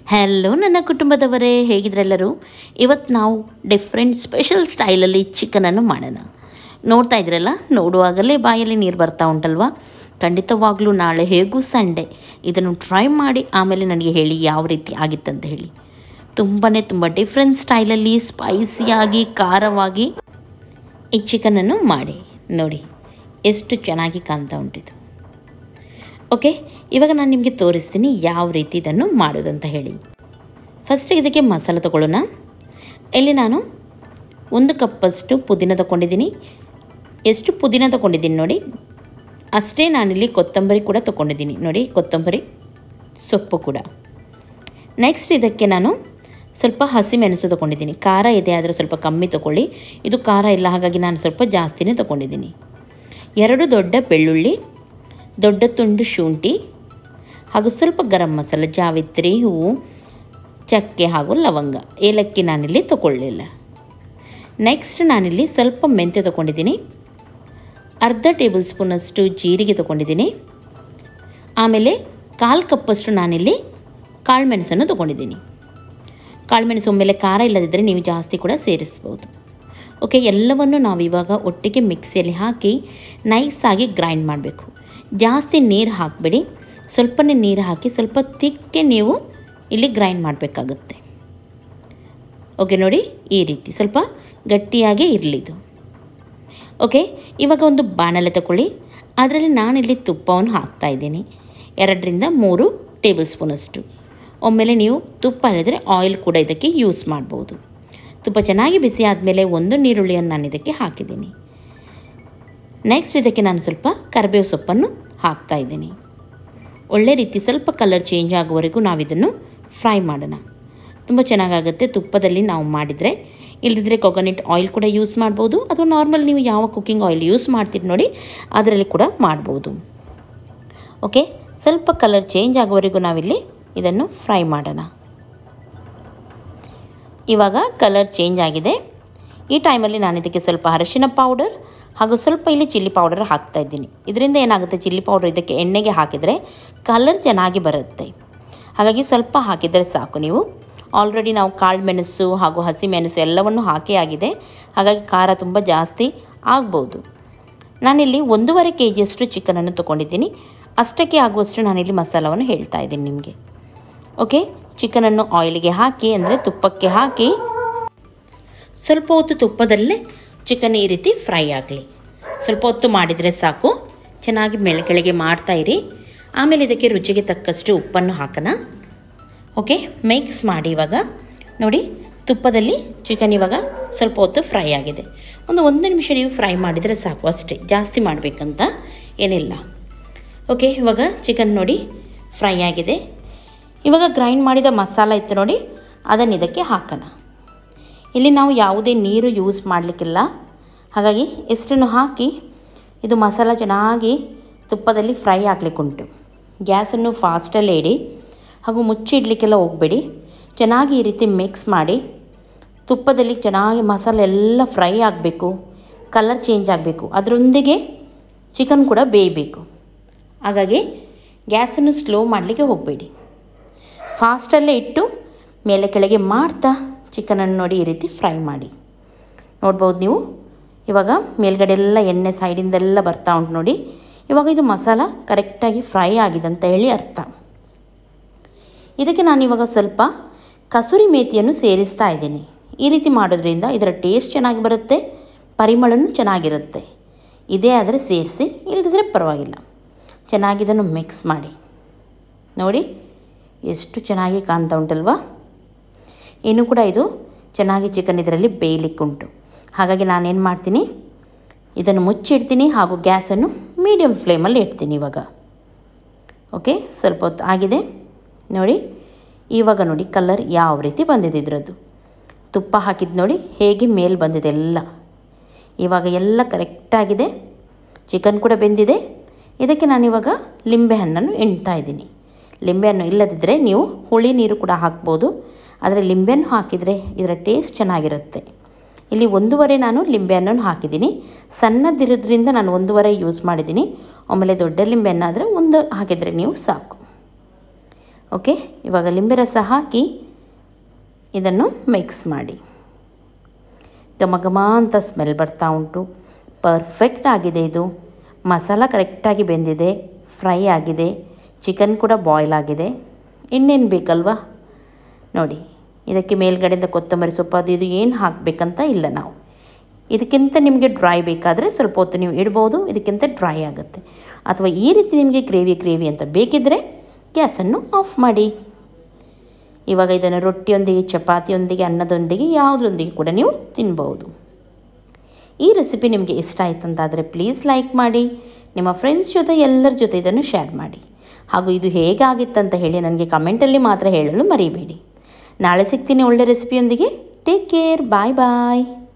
hello ನನ್ನ ಕುಟುಂಬದವರೇ ಹೇಗಿದ್ರೆಲ್ಲರೂ ಇವತ್ತು ನಾವು ಡಿಫ್ರೆಂಟ್ ಸ್ಪೆಷಲ್ ಸ್ಟೈಲಲ್ಲಿ ಚಿಕನನ್ನು ಮಾಡೋಣ ನೋಡ್ತಾ ಇದ್ರಲ್ಲ ನೋಡುವಾಗಲೇ ಬಾಯಲ್ಲಿ ನೀರು ಬರ್ತಾ ಉಂಟಲ್ವಾ ಖಂಡಿತವಾಗ್ಲೂ ನಾಳೆ ಹೇಗೂ ಸಂಡೇ ಇದನ್ನು ಟ್ರೈ ಮಾಡಿ ಆಮೇಲೆ ನನಗೆ ಹೇಳಿ ಯಾವ ರೀತಿ ಆಗಿತ್ತಂತ ಹೇಳಿ ತುಂಬಾ ತುಂಬ ಡಿಫ್ರೆಂಟ್ ಸ್ಟೈಲಲ್ಲಿ ಸ್ಪೈಸಿಯಾಗಿ ಖಾರವಾಗಿ ಈ ಚಿಕನನ್ನು ಮಾಡಿ ನೋಡಿ ಎಷ್ಟು ಚೆನ್ನಾಗಿ ಕಾಣ್ತಾ ಉಂಟಿದು ಓಕೆ ಇವಾಗ ನಾನು ನಿಮಗೆ ತೋರಿಸ್ತೀನಿ ಯಾವ ರೀತಿ ಇದನ್ನು ಮಾಡೋದಂತ ಹೇಳಿ ಫಸ್ಟ್ ಇದಕ್ಕೆ ಮಸಾಲೆ ತಗೊಳ್ಳೋಣ ಇಲ್ಲಿ ನಾನು ಒಂದು ಕಪ್ಪಷ್ಟು ಪುದೀನ ತಗೊಂಡಿದ್ದೀನಿ ಎಷ್ಟು ಪುದೀನ ತಗೊಂಡಿದ್ದೀನಿ ನೋಡಿ ಅಷ್ಟೇ ನಾನಿಲ್ಲಿ ಕೊತ್ತಂಬರಿ ಕೂಡ ತೊಗೊಂಡಿದ್ದೀನಿ ನೋಡಿ ಕೊತ್ತಂಬರಿ ಸೊಪ್ಪು ಕೂಡ ನೆಕ್ಸ್ಟ್ ಇದಕ್ಕೆ ನಾನು ಸ್ವಲ್ಪ ಹಸಿಮೆಣಸು ತೊಗೊಂಡಿದ್ದೀನಿ ಖಾರ ಇದೆ ಆದರೆ ಸ್ವಲ್ಪ ಕಮ್ಮಿ ತೊಗೊಳ್ಳಿ ಇದು ಖಾರ ಇಲ್ಲ ಹಾಗಾಗಿ ನಾನು ಸ್ವಲ್ಪ ಜಾಸ್ತಿನೇ ತೊಗೊಂಡಿದ್ದೀನಿ ಎರಡು ದೊಡ್ಡ ಬೆಳ್ಳುಳ್ಳಿ ದೊಡ್ಡ ತುಂಡು ಶುಂಠಿ ಹಾಗೂ ಸ್ವಲ್ಪ ಗರಂ ಮಸಾಲ ಜಾವಿತ್ರಿ ಹೂವು ಚಕ್ಕೆ ಹಾಗೂ ಲವಂಗ ಏಲಕ್ಕಿ ನಾನಿಲ್ಲಿ ತೊಗೊಳ್ಳಿಲ್ಲ ನೆಕ್ಸ್ಟ್ ನಾನಿಲ್ಲಿ ಸ್ವಲ್ಪ ಮೆಂತ್ಯ ತೊಗೊಂಡಿದ್ದೀನಿ ಅರ್ಧ ಟೇಬಲ್ ಸ್ಪೂನಷ್ಟು ಜೀರಿಗೆ ತೊಗೊಂಡಿದ್ದೀನಿ ಆಮೇಲೆ ಕಾಲು ಕಪ್ಪಷ್ಟು ನಾನಿಲ್ಲಿ ಕಾಳುಮೆಣಸನ್ನು ತೊಗೊಂಡಿದ್ದೀನಿ ಕಾಳುಮೆಣಸು ಒಮ್ಮೆಲೆ ಖಾರ ಇಲ್ಲದಿದ್ದರೆ ನೀವು ಜಾಸ್ತಿ ಕೂಡ ಸೇರಿಸ್ಬೋದು ಓಕೆ ಎಲ್ಲವನ್ನು ನಾವು ಇವಾಗ ಒಟ್ಟಿಗೆ ಮಿಕ್ಸಿಯಲ್ಲಿ ಹಾಕಿ ನೈಸಾಗಿ ಗ್ರೈಂಡ್ ಮಾಡಬೇಕು ಜಾಸ್ತಿ ನೀರು ಹಾಕಬೇಡಿ ಸ್ವಲ್ಪನೇ ನೀರು ಹಾಕಿ ಸ್ವಲ್ಪ ತಿಕ್ಕೆ ನೀವು ಇಲ್ಲಿ ಗ್ರೈಂಡ್ ಮಾಡಬೇಕಾಗುತ್ತೆ ಓಕೆ ನೋಡಿ ಈ ರೀತಿ ಸ್ವಲ್ಪ ಗಟ್ಟಿಯಾಗೇ ಇರಲಿ ಇದು ಓಕೆ ಇವಾಗ ಒಂದು ಬಾಣಲೆ ತಗೊಳ್ಳಿ ಅದರಲ್ಲಿ ನಾನಿಲ್ಲಿ ತುಪ್ಪವನ್ನು ಹಾಕ್ತಾ ಇದ್ದೀನಿ ಎರಡರಿಂದ ಮೂರು ಟೇಬಲ್ ಸ್ಪೂನಷ್ಟು ಒಮ್ಮೆಲೆ ನೀವು ತುಪ್ಪ ಇಲ್ಲದ್ರೆ ಆಯಿಲ್ ಕೂಡ ಇದಕ್ಕೆ ಯೂಸ್ ಮಾಡ್ಬೋದು ತುಪ್ಪ ಚೆನ್ನಾಗಿ ಬಿಸಿ ಆದಮೇಲೆ ಒಂದು ನೀರುಳ್ಳಿಯನ್ನು ನಾನು ಇದಕ್ಕೆ ಹಾಕಿದ್ದೀನಿ ನೆಕ್ಸ್ಟ್ ಇದಕ್ಕೆ ನಾನು ಸ್ವಲ್ಪ ಕರಿಬೇವು ಸೊಪ್ಪನ್ನು ಹಾಕ್ತಾ ಇದ್ದೀನಿ ಒಳ್ಳೆ ರೀತಿ ಸ್ವಲ್ಪ ಕಲರ್ ಚೇಂಜ್ ಆಗುವವರೆಗೂ ನಾವು ಇದನ್ನು ಫ್ರೈ ಮಾಡೋಣ ತುಂಬ ಚೆನ್ನಾಗಾಗುತ್ತೆ ತುಪ್ಪದಲ್ಲಿ ನಾವು ಮಾಡಿದರೆ ಇಲ್ಲದಿದ್ದರೆ ಕೊಕೊನಟ್ ಆಯಿಲ್ ಕೂಡ ಯೂಸ್ ಮಾಡ್ಬೋದು ಅಥವಾ ನಾರ್ಮಲ್ ನೀವು ಯಾವ ಕುಕ್ಕಿಂಗ್ ಆಯಿಲ್ ಯೂಸ್ ಮಾಡ್ತೀರಿ ನೋಡಿ ಅದರಲ್ಲಿ ಕೂಡ ಮಾಡ್ಬೋದು ಓಕೆ ಸ್ವಲ್ಪ ಕಲರ್ ಚೇಂಜ್ ಆಗುವವರೆಗೂ ನಾವಿಲ್ಲಿ ಇದನ್ನು ಫ್ರೈ ಮಾಡೋಣ ಇವಾಗ ಕಲರ್ ಚೇಂಜ್ ಆಗಿದೆ ಈ ಟೈಮಲ್ಲಿ ನಾನು ಇದಕ್ಕೆ ಸ್ವಲ್ಪ ಅರಶಿನ ಪೌಡರ್ ಹಾಗೂ ಸ್ವಲ್ಪ ಇಲ್ಲಿ ಚಿಲ್ಲಿ ಪೌಡರ್ ಹಾಕ್ತಾ ಇದ್ದೀನಿ ಇದರಿಂದ ಏನಾಗುತ್ತೆ ಚಿಲ್ಲಿ ಪೌಡರ್ ಇದಕ್ಕೆ ಎಣ್ಣೆಗೆ ಹಾಕಿದರೆ ಕಲರ್ ಚೆನ್ನಾಗಿ ಬರುತ್ತೆ ಹಾಗಾಗಿ ಸ್ವಲ್ಪ ಹಾಕಿದರೆ ಸಾಕು ನೀವು ಆಲ್ರೆಡಿ ನಾವು ಕಾಳು ಮೆಣಸು ಹಾಗೂ ಹಸಿಮೆಣಸು ಎಲ್ಲವನ್ನು ಹಾಕಿ ಆಗಿದೆ ಹಾಗಾಗಿ ಖಾರ ತುಂಬ ಜಾಸ್ತಿ ಆಗ್ಬೋದು ನಾನಿಲ್ಲಿ ಒಂದೂವರೆ ಕೆ ಜಿಯಷ್ಟು ಚಿಕನನ್ನು ತೊಗೊಂಡಿದ್ದೀನಿ ಅಷ್ಟಕ್ಕೆ ಆಗುವಷ್ಟು ನಾನಿಲ್ಲಿ ಮಸಾಲವನ್ನು ಹೇಳ್ತಾ ಇದ್ದೀನಿ ನಿಮಗೆ ಓಕೆ ಚಿಕನನ್ನು ಆಯಿಲಿಗೆ ಹಾಕಿ ಅಂದರೆ ತುಪ್ಪಕ್ಕೆ ಹಾಕಿ ಸ್ವಲ್ಪ ಹೊತ್ತು ತುಪ್ಪದಲ್ಲೇ ಚಿಕನ್ ಈ ರೀತಿ ಫ್ರೈ ಆಗಲಿ ಸ್ವಲ್ಪ ಹೊತ್ತು ಮಾಡಿದರೆ ಸಾಕು ಚೆನ್ನಾಗಿ ಮೇಲೆ ಕೆಳಗೆ ಮಾಡ್ತಾಯಿರಿ ಆಮೇಲೆ ಇದಕ್ಕೆ ರುಚಿಗೆ ತಕ್ಕಷ್ಟು ಉಪ್ಪನ್ನು ಹಾಕೋಣ ಓಕೆ ಮಿಕ್ಸ್ ಮಾಡಿ ಇವಾಗ ನೋಡಿ ತುಪ್ಪದಲ್ಲಿ ಚಿಕನ್ ಇವಾಗ ಸ್ವಲ್ಪ ಹೊತ್ತು ಫ್ರೈ ಆಗಿದೆ ಒಂದು ಒಂದು ನಿಮಿಷ ನೀವು ಫ್ರೈ ಮಾಡಿದರೆ ಸಾಕು ಅಷ್ಟೇ ಜಾಸ್ತಿ ಮಾಡಬೇಕಂತ ಏನಿಲ್ಲ ಓಕೆ ಇವಾಗ ಚಿಕನ್ ನೋಡಿ ಫ್ರೈ ಆಗಿದೆ ಇವಾಗ ಗ್ರೈಂಡ್ ಮಾಡಿದ ಮಸಾಲ ಇತ್ತು ನೋಡಿ ಅದನ್ನು ಇದಕ್ಕೆ ಹಾಕೋಣ ಇಲ್ಲಿ ನಾವು ಯಾವುದೇ ನೀರು ಯೂಸ್ ಮಾಡಲಿಕ್ಕಿಲ್ಲ ಹಾಗಾಗಿ ಎಷ್ಟನ್ನು ಹಾಕಿ ಇದು ಮಸಾಲ ಚೆನ್ನಾಗಿ ತುಪ್ಪದಲ್ಲಿ ಫ್ರೈ ಆಗಲಿಕ್ಕುಂಟು ಗ್ಯಾಸನ್ನು ಫಾಸ್ಟಲ್ಲೇ ಇಡಿ ಹಾಗೂ ಮುಚ್ಚಿಡ್ಲಿಕ್ಕೆಲ್ಲ ಹೋಗಬೇಡಿ ಚೆನ್ನಾಗಿ ಈ ರೀತಿ ಮಿಕ್ಸ್ ಮಾಡಿ ತುಪ್ಪದಲ್ಲಿ ಚೆನ್ನಾಗಿ ಮಸಾಲೆ ಎಲ್ಲ ಫ್ರೈ ಆಗಬೇಕು ಕಲರ್ ಚೇಂಜ್ ಆಗಬೇಕು ಅದರೊಂದಿಗೆ ಚಿಕನ್ ಕೂಡ ಬೇಯಬೇಕು ಹಾಗಾಗಿ ಗ್ಯಾಸನ್ನು ಸ್ಲೋ ಮಾಡಲಿಕ್ಕೆ ಹೋಗಬೇಡಿ ಫಾಸ್ಟಲ್ಲೇ ಇಟ್ಟು ಮೇಲೆ ಕೆಳಗೆ ಮಾಡ್ತಾ ಚಿಕನನ್ನು ನೋಡಿ ಈ ರೀತಿ ಫ್ರೈ ಮಾಡಿ ನೋಡ್ಬೋದು ನೀವು ಇವಾಗ ಮೇಲ್ಗಡೆ ಎಲ್ಲ ಎಣ್ಣೆ ಸೈಡಿಂದೆಲ್ಲ ಬರ್ತಾ ಉಂಟು ನೋಡಿ ಇವಾಗ ಇದು ಮಸಾಲ ಕರೆಕ್ಟಾಗಿ ಫ್ರೈ ಆಗಿದೆ ಅಂತ ಹೇಳಿ ಅರ್ಥ ಇದಕ್ಕೆ ನಾನಿವಾಗ ಸ್ವಲ್ಪ ಕಸೂರಿ ಮೇಥಿಯನ್ನು ಸೇರಿಸ್ತಾ ಇದ್ದೀನಿ ಈ ರೀತಿ ಮಾಡೋದ್ರಿಂದ ಇದರ ಟೇಸ್ಟ್ ಚೆನ್ನಾಗಿ ಬರುತ್ತೆ ಪರಿಮಳನೂ ಚೆನ್ನಾಗಿರುತ್ತೆ ಇದೇ ಆದರೆ ಸೇರಿಸಿ ಇಲ್ಲದಿದ್ದರೆ ಪರವಾಗಿಲ್ಲ ಚೆನ್ನಾಗಿ ಇದನ್ನು ಮಿಕ್ಸ್ ಮಾಡಿ ನೋಡಿ ಎಷ್ಟು ಚೆನ್ನಾಗಿ ಕಾಣ್ತಾ ಉಂಟಲ್ವಾ ಇನ್ನೂ ಕೂಡ ಇದು ಚೆನ್ನಾಗಿ ಚಿಕನ್ ಇದರಲ್ಲಿ ಬೇಯಲಿಕ್ಕುಂಟು ಹಾಗಾಗಿ ನಾನೇನು ಮಾಡ್ತೀನಿ ಇದನ್ನು ಮುಚ್ಚಿಡ್ತೀನಿ ಹಾಗೂ ಗ್ಯಾಸನ್ನು ಮೀಡಿಯಮ್ ಫ್ಲೇಮಲ್ಲಿ ಇಡ್ತೀನಿ ಇವಾಗ ಓಕೆ ಸ್ವಲ್ಪ ಹೊತ್ತು ಆಗಿದೆ ನೋಡಿ ಇವಾಗ ನೋಡಿ ಕಲರ್ ಯಾವ ರೀತಿ ಬಂದಿದೆ ಇದರದ್ದು ತುಪ್ಪ ಹಾಕಿದ್ದು ನೋಡಿ ಹೇಗೆ ಮೇಲೆ ಬಂದಿದೆ ಎಲ್ಲ ಇವಾಗ ಎಲ್ಲ ಕರೆಕ್ಟಾಗಿದೆ ಚಿಕನ್ ಕೂಡ ಬೆಂದಿದೆ ಇದಕ್ಕೆ ನಾನಿವಾಗ ಲಿಂಬೆಹಣ್ಣನ್ನು ಎಣ್ತಾ ಇದ್ದೀನಿ ಲಿಂಬೆಹಣ್ಣು ಇಲ್ಲದಿದ್ದರೆ ನೀವು ಹುಳಿ ನೀರು ಕೂಡ ಹಾಕ್ಬೋದು ಆದರೆ ಲಿಂಬೆಹಣ್ಣು ಹಾಕಿದರೆ ಇದರ ಟೇಸ್ಟ್ ಚೆನ್ನಾಗಿರುತ್ತೆ ಇಲ್ಲಿ ಒಂದೂವರೆ ನಾನು ಲಿಂಬೆಹಣ್ಣನ್ನು ಹಾಕಿದ್ದೀನಿ ಸಣ್ಣದಿರೋದ್ರಿಂದ ನಾನು ಒಂದೂವರೆ ಯೂಸ್ ಮಾಡಿದ್ದೀನಿ ಆಮೇಲೆ ದೊಡ್ಡ ಲಿಂಬೆಹಣ್ಣಾದರೆ ಒಂದು ಹಾಕಿದರೆ ನೀವು ಸಾಕು ಓಕೆ ಇವಾಗ ಲಿಂಬೆ ರಸ ಹಾಕಿ ಇದನ್ನು ಮಿಕ್ಸ್ ಮಾಡಿ ಘಮ ಘಮ ಅಂತ ಸ್ಮೆಲ್ ಬರ್ತಾ ಉಂಟು ಪರ್ಫೆಕ್ಟ್ ಆಗಿದೆ ಇದು ಮಸಾಲ ಕರೆಕ್ಟಾಗಿ ಬೆಂದಿದೆ ಫ್ರೈ ಆಗಿದೆ ಚಿಕನ್ ಕೂಡ ಬಾಯ್ಲ್ ಆಗಿದೆ ಇನ್ನೇನು ಬೇಕಲ್ವಾ ನೋಡಿ ಇದಕ್ಕೆ ಮೇಲ್ಗಡೆಯಿಂದ ಕೊತ್ತಂಬರಿ ಸೊಪ್ಪು ಅದು ಇದು ಏನು ಹಾಕಬೇಕಂತ ಇಲ್ಲ ನಾವು ಇದಕ್ಕಿಂತ ನಿಮಗೆ ಡ್ರೈ ಬೇಕಾದರೆ ಸ್ವಲ್ಪ ಹೊತ್ತು ನೀವು ಇಡ್ಬೋದು ಇದಕ್ಕಿಂತ ಡ್ರೈ ಆಗುತ್ತೆ ಅಥವಾ ಈ ರೀತಿ ನಿಮಗೆ ಗ್ರೇವಿ ಗ್ರೇವಿ ಅಂತ ಬೇಕಿದ್ದರೆ ಗ್ಯಾಸನ್ನು ಆಫ್ ಮಾಡಿ ಇವಾಗ ಇದನ್ನು ರೊಟ್ಟಿಯೊಂದಿಗೆ ಚಪಾತಿಯೊಂದಿಗೆ ಅನ್ನದೊಂದಿಗೆ ಯಾವುದರೊಂದಿಗೆ ಕೂಡ ನೀವು ತಿನ್ಬೋದು ಈ ರೆಸಿಪಿ ನಿಮಗೆ ಇಷ್ಟ ಆಯ್ತಂತಾದರೆ ಪ್ಲೀಸ್ ಲೈಕ್ ಮಾಡಿ ನಿಮ್ಮ ಫ್ರೆಂಡ್ಸ್ ಜೊತೆ ಎಲ್ಲರ ಜೊತೆ ಇದನ್ನು ಶೇರ್ ಮಾಡಿ ಹಾಗೂ ಇದು ಹೇಗಾಗಿತ್ತಂತ ಹೇಳಿ ನನಗೆ ಕಮೆಂಟಲ್ಲಿ ಮಾತ್ರ ಹೇಳಲು ಮರಿಬೇಡಿ ನಾಳೆ ಸಿಗ್ತೀನಿ ಒಳ್ಳೆ ರೆಸಿಪಿಯೊಂದಿಗೆ ಟೇಕ್ ಕೇರ್ ಬಾಯ್ ಬಾಯ್